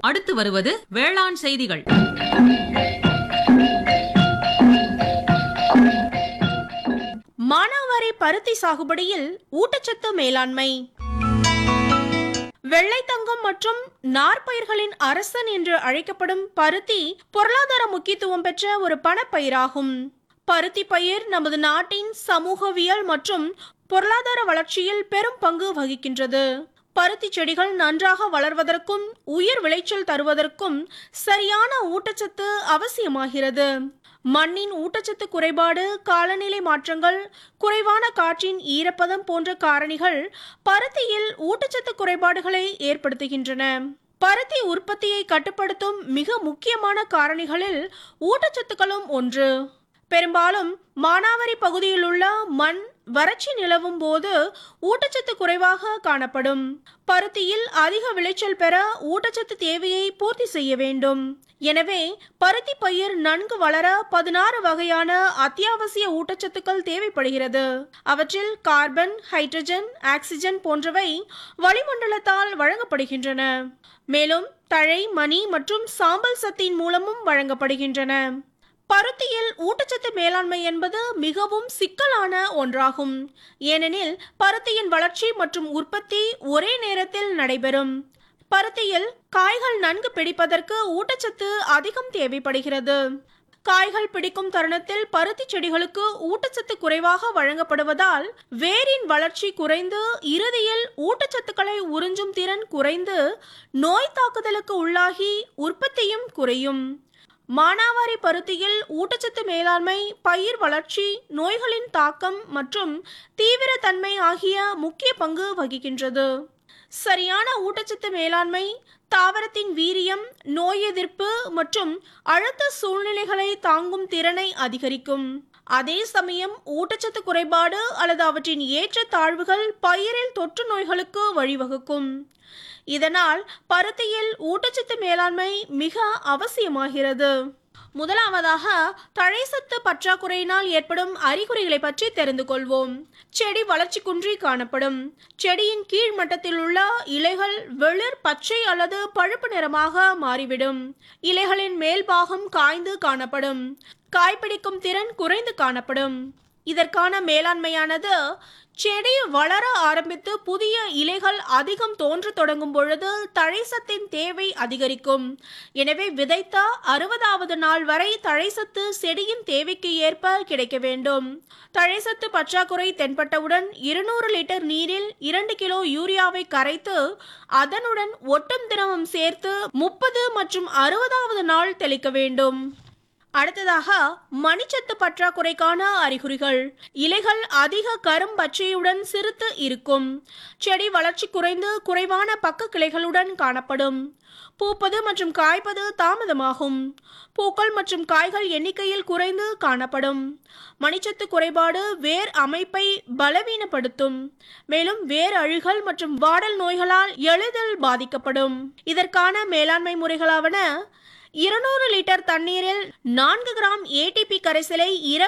அடுத்து வருவது வேளாண் செய்திகள் மானாவாரி பருத்தி சாகுபடியில் ஊட்டச்சத்து மேலாண்மை வெள்ளைத்தங்கம் மற்றும் நார்ப்பயிர்களின் அரசன் என்று அழைக்கப்படும் பருத்தி பொருளாதார முக்கியத்துவம் பெற்ற ஒரு பணப்பயிராகும் பருத்தி பயிர் நமது நாட்டின் சமூகவியல் மற்றும் பொருளாதார வளர்ச்சியில் பெரும் பங்கு வகிக்கின்றது பருத்தி செடிகள் நன்றாக வளர்வதற்கும் உயிர் விளைச்சல் தருவதற்கும் சரியான ஊட்டச்சத்து அவசியமாகிறது மண்ணின் ஊட்டச்சத்து குறைபாடு காலநிலை மாற்றங்கள் குறைவான காற்றின் ஈரப்பதம் போன்ற காரணிகள் பருத்தியில் ஊட்டச்சத்து குறைபாடுகளை ஏற்படுத்துகின்றன பருத்தி உற்பத்தியை கட்டுப்படுத்தும் மிக முக்கியமான காரணிகளில் ஊட்டச்சத்துக்களும் ஒன்று பெரும்பாலும் மானாவாரி பகுதியில் உள்ள மண் வறட்சி நிலவும் போது ஊட்டச்சத்து குறைவாக காணப்படும் பருத்தியில் அதிக விளைச்சல் பெற ஊட்டச்சத்து தேவையை பூர்த்தி செய்ய வேண்டும் எனவே பருத்தி பயிர் நன்கு வளர பதினாறு வகையான அத்தியாவசிய ஊட்டச்சத்துக்கள் தேவைப்படுகிறது அவற்றில் கார்பன் ஹைட்ரஜன் ஆக்சிஜன் போன்றவை வளிமண்டலத்தால் வழங்கப்படுகின்றன மேலும் தழை மணி மற்றும் சாம்பல் சத்தின் மூலமும் வழங்கப்படுகின்றன பருத்தியில் ஊட்டச்சத்து மேலாண்மை என்பது மிகவும் சிக்கலான ஒன்றாகும் ஏனெனில் பருத்தியின் வளர்ச்சி மற்றும் உற்பத்தி ஒரே நேரத்தில் நடைபெறும் பருத்தியில் காய்கள் நன்கு பிடிப்பதற்கு ஊட்டச்சத்து அதிகம் தேவைப்படுகிறது காய்கள் பிடிக்கும் தருணத்தில் பருத்தி செடிகளுக்கு ஊட்டச்சத்து குறைவாக வழங்கப்படுவதால் வேரின் வளர்ச்சி குறைந்து இறுதியில் ஊட்டச்சத்துக்களை உறிஞ்சும் திறன் குறைந்து நோய் தாக்குதலுக்கு உள்ளாகி உற்பத்தியும் குறையும் மானாவாரி பருத்தியில் ஊட்டச்சத்து மேலாண்மை பயிர் வளர்ச்சி நோய்களின் தாக்கம் மற்றும் தீவிரத்தன்மை ஆகிய முக்கிய பங்கு வகிக்கின்றது சரியான ஊட்டச்சத்து மேலாண்மை தாவரத்தின் வீரியம் நோய் எதிர்ப்பு மற்றும் அழுத்த சூழ்நிலைகளை தாங்கும் திறனை அதிகரிக்கும் அதே சமயம் ஊட்டச்சத்து குறைபாடு அல்லது அவற்றின் ஏற்ற தாழ்வுகள் பயிரில் தொற்று நோய்களுக்கு வழிவகுக்கும் இதனால் பருத்தியில் ஊட்டச்சத்து மேலாண்மை மிக அவசியமாகிறது முதலாவதாக தழைசத்து பற்றாக்குறையினால் ஏற்படும் அறிகுறிகளை பற்றி தெரிந்து கொள்வோம் செடி வளர்ச்சி குன்றி காணப்படும் செடியின் கீழ் மட்டத்தில் உள்ள இலைகள் வெளிர் பச்சை அல்லது பழுப்பு நிறமாக மாறிவிடும் இலைகளின் மேல் பாகம் காய்ந்து காணப்படும் காய்பிடிக்கும் திறன் குறைந்து காணப்படும் இதற்கான மேலாண்மையானது செடி வளர ஆரம்பித்து புதிய இலைகள் அதிகம் தோன்ற தொடங்கும் பொழுது தழைசத்தின் தேவை அதிகரிக்கும் எனவே விதைத்த அறுபதாவது நாள் வரை தழைசத்து செடியின் தேவைக்கு ஏற்ப கிடைக்க வேண்டும் தழைசத்து பற்றாக்குறை தென்பட்டவுடன் இருநூறு லிட்டர் நீரில் இரண்டு கிலோ யூரியாவை கரைத்து அதனுடன் ஒட்டும் திரவம் சேர்த்து முப்பது மற்றும் அறுபதாவது நாள் தெளிக்க வேண்டும் அடுத்ததாக மணிச்சத்து பற்றாக்குறைக்கான அறிகுறிகள் இலைகள் அதிக கரும்பச்சையுடன் சிறுத்து இருக்கும் செடி வளர்ச்சி குறைந்து குறைவான பக்க கிளைகளுடன் காணப்படும் பூப்பது மற்றும் காய்ப்பது தாமதமாகும் பூக்கள் மற்றும் காய்கள் எண்ணிக்கையில் குறைந்து காணப்படும் மணிச்சத்து குறைபாடு வேர் அமைப்பை பலவீனப்படுத்தும் மேலும் வேர் அழுகல் மற்றும் வாடல் நோய்களால் எளிதில் பாதிக்கப்படும் இதற்கான மேலாண்மை முறைகளாவன இருநூறு லிட்டர் தண்ணீரில் நான்கு கிராம் ஏடிபி கரைசலை